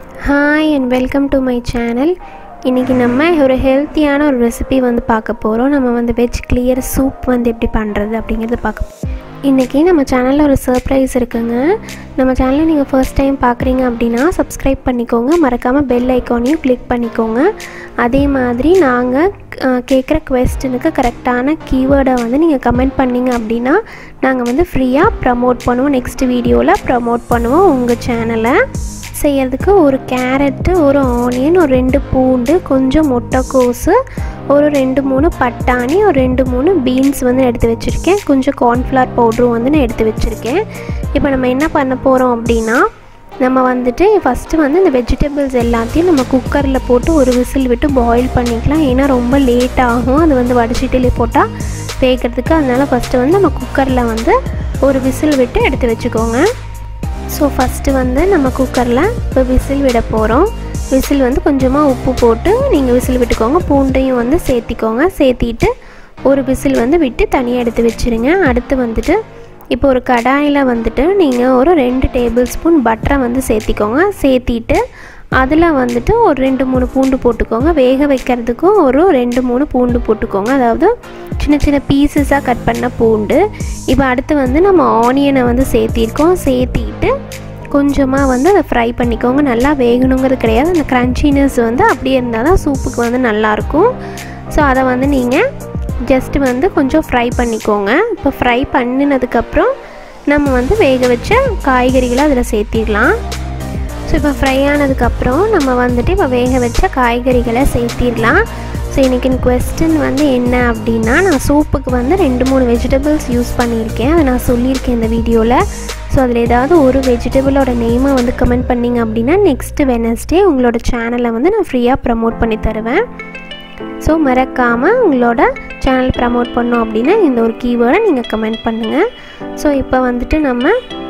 hi and welcome to my channel இன்றைக்கி நம்ம ஒரு ஹெல்த்தியான ஒரு ரெசிபி வந்து பார்க்க போகிறோம் நம்ம வந்து வெஜ் கிளியர் சூப் வந்து எப்படி பண்ணுறது அப்படிங்கிறத பார்க்க இன்றைக்கி நம்ம சேனலில் ஒரு சர்ப்ரைஸ் இருக்குங்க நம்ம சேனலை நீங்கள் ஃபர்ஸ்ட் டைம் பார்க்குறீங்க அப்படின்னா சப்ஸ்கிரைப் பண்ணிக்கோங்க மறக்காமல் பெல் ஐக்கானையும் கிளிக் பண்ணிக்கோங்க அதே மாதிரி நாங்கள் கேட்குற கொஸ்டனுக்கு கரெக்டான கீவேர்டை வந்து நீங்கள் கமெண்ட் பண்ணிங்க அப்படின்னா நாங்கள் வந்து ஃப்ரீயாக ப்ரமோட் பண்ணுவோம் நெக்ஸ்ட் வீடியோவில் ப்ரமோட் பண்ணுவோம் உங்கள் சேனலை செய்யறதுக்கு ஒரு கேரட்டு ஒரு ஆனியன் ஒரு ரெண்டு பூண்டு கொஞ்சம் முட்டைக்கோஸு ஒரு ரெண்டு மூணு பட்டாணி ஒரு ரெண்டு மூணு பீன்ஸ் வந்து எடுத்து வச்சுருக்கேன் கொஞ்சம் கார்ன்ஃப்ளவர் பவுட்ரும் வந்து நான் எடுத்து வச்சுருக்கேன் இப்போ நம்ம என்ன பண்ண போகிறோம் அப்படின்னா நம்ம வந்துட்டு ஃபஸ்ட்டு வந்து இந்த வெஜிடபிள்ஸ் எல்லாத்தையும் நம்ம குக்கரில் போட்டு ஒரு விசில் விட்டு பாயில் பண்ணிக்கலாம் ஏன்னா ரொம்ப லேட் ஆகும் அது வந்து வடிச்சிட்டிலே போட்டால் வேகிறதுக்கு அதனால் ஃபஸ்ட்டு வந்து நம்ம குக்கரில் வந்து ஒரு விசில் விட்டு எடுத்து வச்சுக்கோங்க ஸோ ஃபஸ்ட்டு வந்து நம்ம குக்கரில் இப்போ விசில் விட போகிறோம் விசில் வந்து கொஞ்சமாக உப்பு போட்டு நீங்கள் விசில் விட்டுக்கோங்க பூண்டையும் வந்து சேர்த்திக்கோங்க சேர்த்திட்டு ஒரு விசில் வந்து விட்டு தனியாக எடுத்து வச்சுருங்க அடுத்து வந்துட்டு இப்போ ஒரு கடாயில் வந்துட்டு நீங்கள் ஒரு ரெண்டு டேபிள் ஸ்பூன் பட்டரை வந்து சேர்த்திக்கோங்க சேர்த்திட்டு அதில் வந்துட்டு ஒரு ரெண்டு மூணு பூண்டு போட்டுக்கோங்க வேக வைக்கிறதுக்கும் ஒரு ரெண்டு மூணு பூண்டு போட்டுக்கோங்க அதாவது சின்ன சின்ன பீசஸாக கட் பண்ண பூண்டு இப்போ அடுத்து வந்து நம்ம ஆனியனை வந்து சேர்த்திருக்கோம் சேர்த்திட்டு கொஞ்சமாக வந்து அதை ஃப்ரை பண்ணிக்கோங்க நல்லா வேகணுங்கிறது கிடையாது அந்த க்ரன்ச்சினஸ் வந்து அப்படியே இருந்தால் தான் சூப்புக்கு வந்து நல்லாயிருக்கும் ஸோ அதை வந்து நீங்கள் ஜஸ்ட்டு வந்து கொஞ்சம் ஃப்ரை பண்ணிக்கோங்க இப்போ ஃப்ரை பண்ணினதுக்கப்புறம் நம்ம வந்து வேக வச்ச காய்கறிகளை அதில் சேர்த்திடலாம் ஸோ இப்போ ஃப்ரை ஆனதுக்கப்புறம் நம்ம வந்துட்டு இப்போ வேக வச்ச காய்கறிகளை சேர்த்திடலாம் ஸோ இன்றைக்கி கொஸ்டின் வந்து என்ன அப்படின்னா நான் சூப்புக்கு வந்து ரெண்டு மூணு வெஜிடபிள்ஸ் யூஸ் பண்ணியிருக்கேன் அதை நான் சொல்லியிருக்கேன் இந்த வீடியோவில் ஸோ அதில் ஏதாவது ஒரு வெஜிடபிளோட நேமை வந்து கமெண்ட் பண்ணிங்க அப்படின்னா நெக்ஸ்ட்டு வெனஸ்டே உங்களோட சேனலை வந்து நான் ஃப்ரீயாக ப்ரமோட் பண்ணி தருவேன் ஸோ மறக்காமல் உங்களோட சேனல் ப்ரமோட் பண்ணோம் அப்படின்னா இந்த ஒரு கீவேர்டை நீங்கள் கமெண்ட் பண்ணுங்கள் ஸோ இப்போ வந்துட்டு நம்ம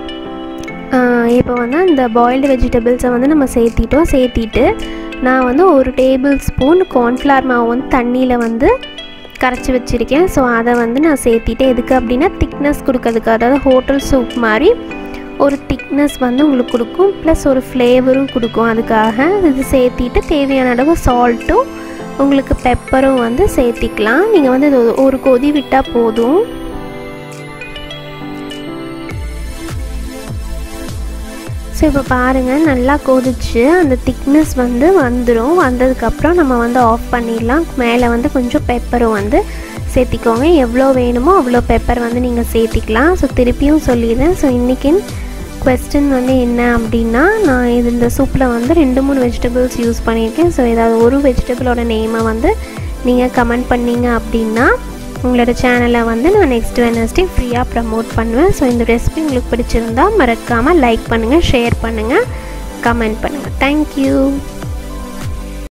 இப்போ வந்து அந்த பாயில்டு வெஜிடபிள்ஸை வந்து நம்ம சேர்த்திட்டோம் சேர்த்திட்டு நான் வந்து ஒரு டேபிள் ஸ்பூன் கார்ன்ஃப்ளவர் மாவு வந்து தண்ணியில் வந்து கரைச்சி வச்சுருக்கேன் ஸோ அதை வந்து நான் சேர்த்திட்டேன் எதுக்கு அப்படின்னா திக்னஸ் கொடுக்கறதுக்கு அதாவது ஹோட்டல் சூப் மாதிரி ஒரு திக்னஸ் வந்து உங்களுக்கு கொடுக்கும் ப்ளஸ் ஒரு ஃப்ளேவரும் கொடுக்கும் அதுக்காக இது சேர்த்திட்டு தேவையான அளவு சால்ட்டும் உங்களுக்கு பெப்பரும் வந்து சேர்த்திக்கலாம் நீங்கள் வந்து இது ஒரு கொதி விட்டால் போதும் ஸோ இப்போ பாருங்கள் நல்லா கொதிச்சு அந்த திக்னஸ் வந்து வந்துடும் வந்ததுக்கப்புறம் நம்ம வந்து ஆஃப் பண்ணிடலாம் மேலே வந்து கொஞ்சம் பெப்பரும் வந்து சேர்த்திக்கோங்க எவ்வளோ வேணுமோ அவ்வளோ பெப்பர் வந்து நீங்கள் சேர்த்திக்கலாம் ஸோ திருப்பியும் சொல்லிடுறேன் ஸோ இன்றைக்கி கொஸ்டின் வந்து என்ன அப்படின்னா நான் இது இந்த சூப்பில் வந்து ரெண்டு மூணு வெஜிடபிள்ஸ் யூஸ் பண்ணியிருக்கேன் ஸோ ஏதாவது ஒரு வெஜிடபிளோட நேமை வந்து நீங்கள் கமெண்ட் பண்ணீங்க அப்படின்னா உங்களோட சேனலை வந்து நான் நெக்ஸ்ட் வெனஸ்டே ஃப்ரீயாக ப்ரமோட் பண்ணுவேன் ஸோ இந்த ரெசிபி உங்களுக்கு பிடிச்சிருந்தா மறக்காமல் லைக் பண்ணுங்கள் ஷேர் பண்ணுங்கள் கமெண்ட் பண்ணுங்கள் தேங்க்யூ